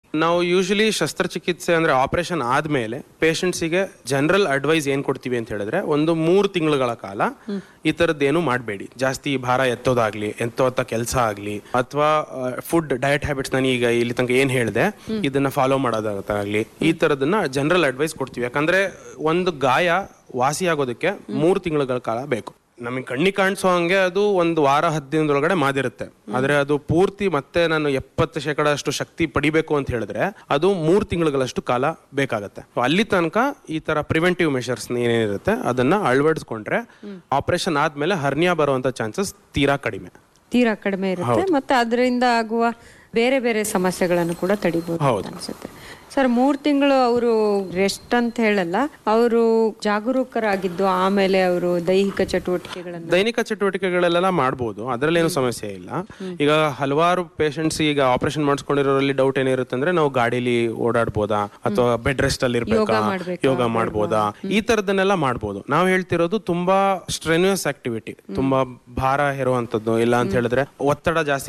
ನಾವು ಯೂಶಲಿ ಶಸ್ತ್ರಚಿಕಿತ್ಸೆ ಅಂದ್ರೆ ಆಪರೇಷನ್ ಆದ್ಮೇಲೆ ಪೇಷಂಟ್ಸಿಗೆ ಜನರಲ್ ಅಡ್ವೈಸ್ ಏನ್ ಕೊಡ್ತೀವಿ ಅಂತ ಹೇಳಿದ್ರೆ ಒಂದು ಮೂರು ತಿಂಗಳುಗಳ ಕಾಲ ಈ ತರದ್ದೇನು ಮಾಡಬೇಡಿ ಜಾಸ್ತಿ ಭಾರ ಎತ್ತೋದಾಗ್ಲಿ ಎತ್ತೋತ ಕೆಲಸ ಆಗ್ಲಿ ಅಥವಾ ಫುಡ್ ಡಯಟ್ ಹ್ಯಾಬಿಟ್ಸ್ ನಾನು ಈಗ ಇಲ್ಲಿ ತನಕ ಏನ್ ಹೇಳಿದೆ ಇದನ್ನ ಫಾಲೋ ಮಾಡೋದಾಗತ್ತಾಗ್ಲಿ ಈ ತರದನ್ನ ಜನರಲ್ ಅಡ್ವೈಸ್ ಕೊಡ್ತೀವಿ ಯಾಕಂದ್ರೆ ಒಂದು ಗಾಯ ವಾಸಿ ಆಗೋದಕ್ಕೆ ಮೂರು ತಿಂಗಳ ಕಾಲ ಬೇಕು ನಮಗೆ ಕಣ್ಣಿ ಕಾಣಿಸೋ ಹಂಗೆ ಅದು ಒಂದು ವಾರ ಹತ್ತು ದಿನದೊಳಗಡೆ ಮಾದಿರುತ್ತೆ ಆದ್ರೆ ಅದು ಪೂರ್ತಿ ಮತ್ತೆ ನಾನು ಎಪ್ಪತ್ತು ಶೇಕಡ ಅಷ್ಟು ಶಕ್ತಿ ಪಡಿಬೇಕು ಅಂತ ಹೇಳಿದ್ರೆ ಅದು ಮೂರು ತಿಂಗಳುಗಳಷ್ಟು ಕಾಲ ಬೇಕಾಗತ್ತೆ So ಅಲ್ಲಿ ತನಕ ಈ ತರ ಪ್ರಿವೆಂಟಿವ್ ಮೆಷರ್ಸ್ ಏನೇನಿರುತ್ತೆ ಅದನ್ನ ಅಳವಡಿಸ್ಕೊಂಡ್ರೆ ಆಪರೇಷನ್ ಆದ್ಮೇಲೆ ಹರ್ನಿಯಾ ಬರುವಂತ ಚಾನ್ಸಸ್ ತೀರಾ ಕಡಿಮೆ ತೀರಾ ಕಡಿಮೆ ಇರುತ್ತೆ ಮತ್ತೆ ಅದರಿಂದ ಆಗುವ ಬೇರೆ ಬೇರೆ ಸಮಸ್ಯೆಗಳನ್ನು ಕೂಡ ತಡಿಬಹುದು ಅಂತ ಅನ್ಸುತ್ತೆ ಸರ್ ಮೂರ್ ತಿಂಗಳು ಅವರು ರೆಸ್ಟ್ ಅಂತ ಹೇಳಲ್ಲ ಅವರು ಜಾಗರೂಕರಾಗಿದ್ದು ಆಮೇಲೆ ಅವರು ದೈಹಿಕ ಚಟುವಟಿಕೆಗಳನ್ನು ದೈನಿಕ ಚಟುವಟಿಕೆಗಳೆಲ್ಲ ಮಾಡ್ಬೋದು ಅದರಲ್ಲೇನು ಸಮಸ್ಯೆ ಇಲ್ಲ ಈಗ ಹಲವಾರು ಪೇಷಂಟ್ಸ್ ಈಗ ಆಪರೇಷನ್ ಮಾಡಿಸ್ಕೊಂಡಿರೋರಲ್ಲಿ ಡೌಟ್ ಏನಿರುತ್ತೆ ಅಂದ್ರೆ ನಾವು ಗಾಡಿಲಿ ಓಡಾಡ್ಬೋದಾ ಅಥವಾ ಬೆಡ್ ರೆಸ್ಟ್ ಅಲ್ಲಿ ಇರ್ಬೇಕಾ ಯೋಗ ಮಾಡ್ಬೋದಾ ಈ ತರದನ್ನೆಲ್ಲ ಮಾಡ್ಬೋದು ನಾವು ಹೇಳ್ತಿರೋದು ತುಂಬಾ ಸ್ಟ್ರೆನ್ಯೂಸ್ ಆಕ್ಟಿವಿಟಿ ತುಂಬಾ ಭಾರ ಹೇರುವಂತದ್ದು ಇಲ್ಲ ಅಂತ ಹೇಳಿದ್ರೆ ಒತ್ತಡ ಜಾಸ್ತಿ